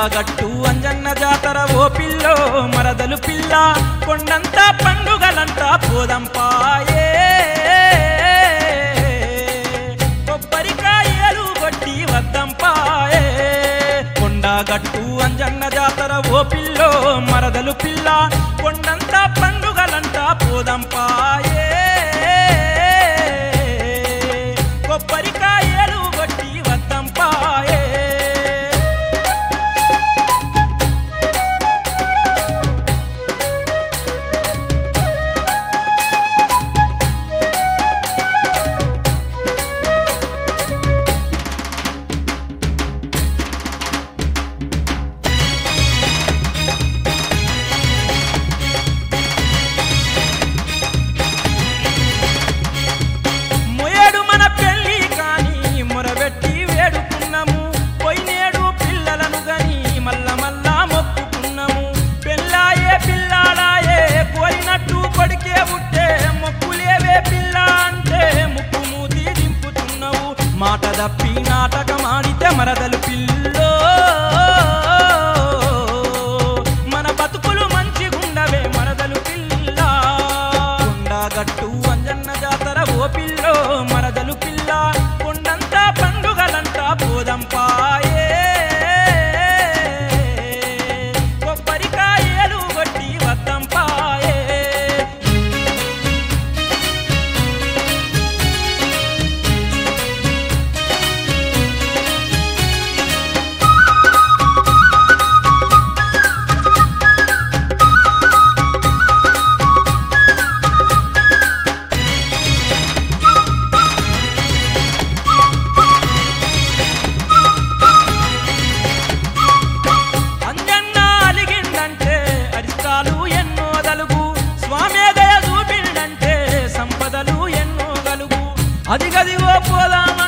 కొండగట్టు అంజన్న జాతర ఓ పిల్లో మరదలు పిల్ల కొండంత పండుగలంట పోదంపాయే కొబ్బరికాయలు కొట్టి వద్దంపాయే కొండగట్టు అంజన్న జాతర ఓ పిల్లో మరదలు పిల్ల కొండంత పండుగలంట పోదంపాయే కొబ్బరికాయలు కొట్టి వద్దంపాయే మొయడు మన పెళ్ళి కాని మొరబెట్టి వేడుకున్నాము పోయినేడు పిల్లలను గని మల్ల మల్లా మొక్కుకున్నాము పెళ్ళాయే పిల్లాడాయే కోరినట్టు కొడికే పుట్టే మొక్కులేవే పిల్ల అంటే ముక్కు మూతి దింపుతున్నావు మాట తప్పి నాటకమాడితే మరదలు పిల్లో మన బతుకులు మంచిగుండవే మరదలు పిల్ల కొండగట్టు అంజన్న జాతర ఓ పిల్లో మరదలు పిల్ల కొండంత పండుగలంట పోదంపాయే కొబ్బరికాయలు కొట్టి వద్దంపాయే అంజన్న అలిగిందంటే అరిష్టాలు ఎన్నో గలుగు స్వామే దయ చూపిండంటే సంపదలు ఎన్నో గలుగు అదిగదిగో పోదామా